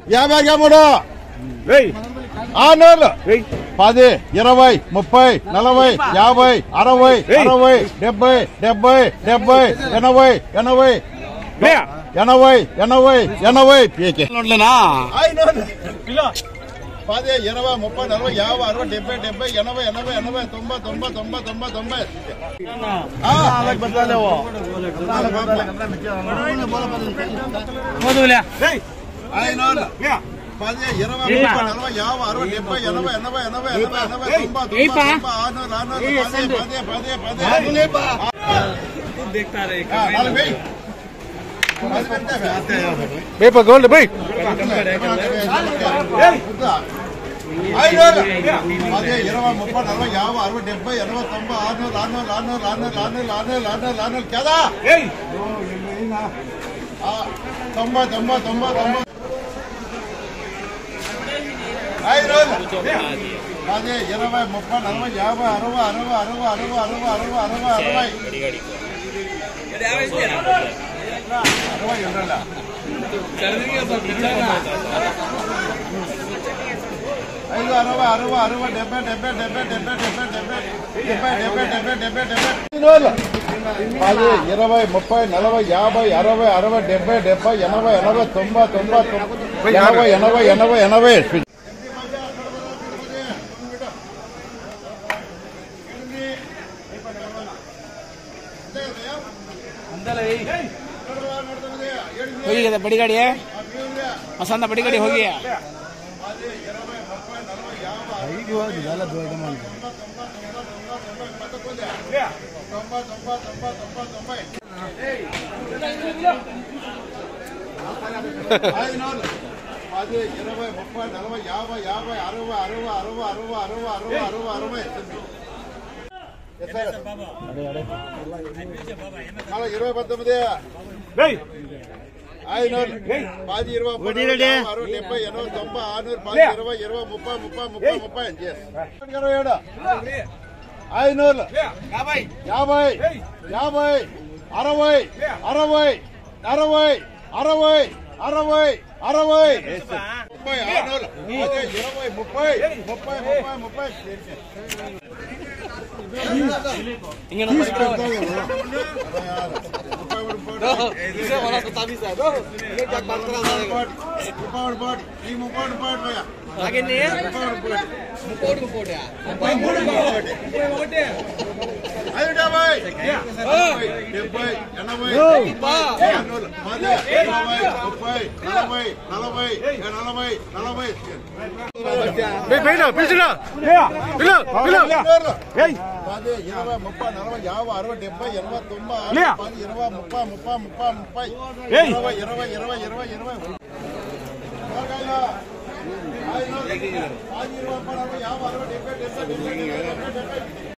యాభై మూడు ఆరు పది ఇరవై ముప్పై నలభై యాభై అరవై అరవై డెబ్బై డెబ్బై డెబ్బై ఎనభై ఎనభై ఎనభై ఎనభై ఎనభై పీకే పది ఇరవై ముప్పై నలభై యాభై అరవై డెబ్బై డెబ్బై ఎనభై ఎనభై ఎనభై తొంభై తొంభై తొంభై తొంభై తొంభై ఆ, ఐనూరు. పది ఇరవై ముప్పై నలభై యాభై అరవై డెబ్బై ఎనభై ఎనభై ఎనభై ఎనభై ఎనభై తొంభై తొంభై తొంభై ఆరునూరు ఆరునూరు పది పది పది పది ఆ, నాలుగు వెయ్యి. పది పెడితే గోల్డ్ బై ఐనూరు. పది ఇరవై ముప్పై నలభై యాభై అరవై డెబ్బై ఎనభై తొంభై ఆరునూరు ఆరునూరు ఆరునూరు ఆరునూరు ఆరునూరు ఆరునూరు ఆరునూరు ఆరునూరు కదా ఆ, తొంభై తొంభై తొంభై తొంభై ఐదు రోజులు పది ఇరవై ముప్పై నలభై యాభై అరవై అరవై అరవై అరవై అరవై అరవై అరవై అరవై అరవై ఉండాలా ఐదు అరవై అరవై అరవై డెబ్బై డెబ్బై డెబ్బై డెబ్బై డెబ్బై డెబ్బై డెబ్బై డెబ్బై డెబ్బై డెబ్బై డెబ్బై పది ఇరవై ముప్పై నలభై యాభై అరవై అరవై డెబ్బై డెబ్బై ఎనభై ఎనభై తొంభై తొంభై తొంభై ఎనభై ఎనభై ఎనభై ఎనభై ಹೋಗಿ ಅದ ಬಡಿ ಗಾಡಿ ಮಸಂದ ಬಡಿ ಗಾಡಿ ಹೋಗಿ పది ఇరవై ముప్పై నలభై యాభై యాభై అరవై అరవై అరవై అరవై అరవై అరవై అరవై అరవై మళ్ళీ ఇరవై పంతొమ్మిది ఐనూరు పది ఇరవై ముప్పై నలభై, యాభై, అరవై డెబ్బై ఎనభై తొంభై ఆరునూరు పది ఇరవై ఇరవై ముప్పై ముప్పై ముప్పై ముప్పై ఇరవై ఏడు ఐనూరు యాభై యాభై అరవై అరవై అరవై అరవై అరవై అరవై ముప్పై ఆరునూరు అదే ఇరవై ముప్పై ముప్పై ముప్పై ముప్పై ముప్పై పాటు ఈ ముప్పై పాటు ఐదు డెబ్బై డెబ్బై ఎనభై ఆరునూరు, పది, ఇరవై ముప్పై నలభై నలభై నలభై నలభై పిలిచినా పది ఇరవై ముప్పై నలభై యాభై అరవై డెబ్బై ఎనభై తొంభై ఆరు, పది ఇరవై ముప్పై ముప్పై ముప్పై ముప్పై ఇరవై ఇరవై ఇరవై ఇరవై ఇరవై కూరగాయలు, ఐదు, పది ఇరవై ముప్పై నలభై యాభై అరవై డెబ్బై డెబ్బై డెబ్బై డెబ్బై డెబ్బై